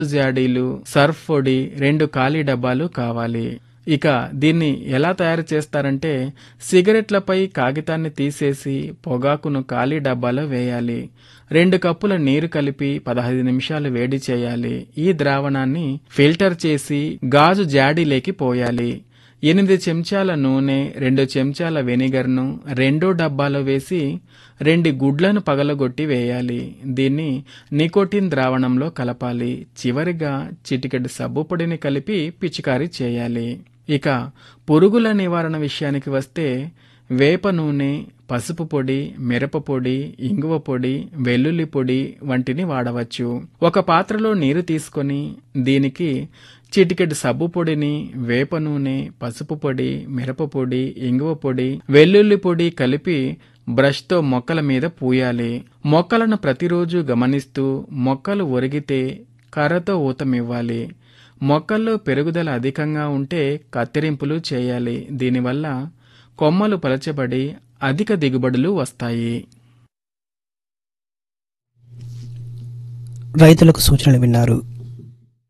జాడీలు Surf పొడి రెండు ఖాళీ డబ్బాలు కావాలి ఇక దీన్ని ఎలా తయారు చేస్తారంటే సిగరెట్లపై కాగితాన్ని తీసేసి పొగాకును ఖాళీ డబ్బాలో వేయాలి రెండు కప్పుల నీరు కలిపి పదహైదు నిమిషాలు వేడి చేయాలి ఈ ద్రావణాన్ని ఫిల్టర్ చేసి గాజు జాడీలోకి పోయాలి ఎనిమిది చెంచాల నూనె రెండు చెంచాల వెనిగర్ను రెండో డబ్బాలో వేసి రెండు గుడ్లను పగలగొట్టి వేయాలి దీన్ని నికోటిన్ ద్రావణంలో కలపాలి చివరిగా చిటికెడు సబ్బు పొడిని కలిపి పిచికారీ చేయాలి ఇక పురుగుల నివారణ విషయానికి వస్తే వేప నూనె పసుపు పొడి మిరప పొడి ఇంగువ పొడి వెల్లుల్లి పొడి వంటిని వాడవచ్చు ఒక పాత్రలో నీరు తీసుకొని దీనికి చిటికెడు సబ్బు పొడిని వేప నూనె పసుపు పొడి మిరప పొడి ఇంగువ పొడి వెల్లుల్లి పొడి కలిపి బ్రష్తో మొక్కల మీద పూయాలి మొక్కలను ప్రతిరోజు గమనిస్తూ మొక్కలు ఒరిగితే కర్రతో ఊతమివ్వాలి మొక్కల్లో పెరుగుదల అధికంగా ఉంటే కత్తిరింపులు చేయాలి దీనివల్ల కొమ్మలు పలచబడి అధిక దిగుబడులు వస్తాయి రైతులకు సూచనలు విన్నారు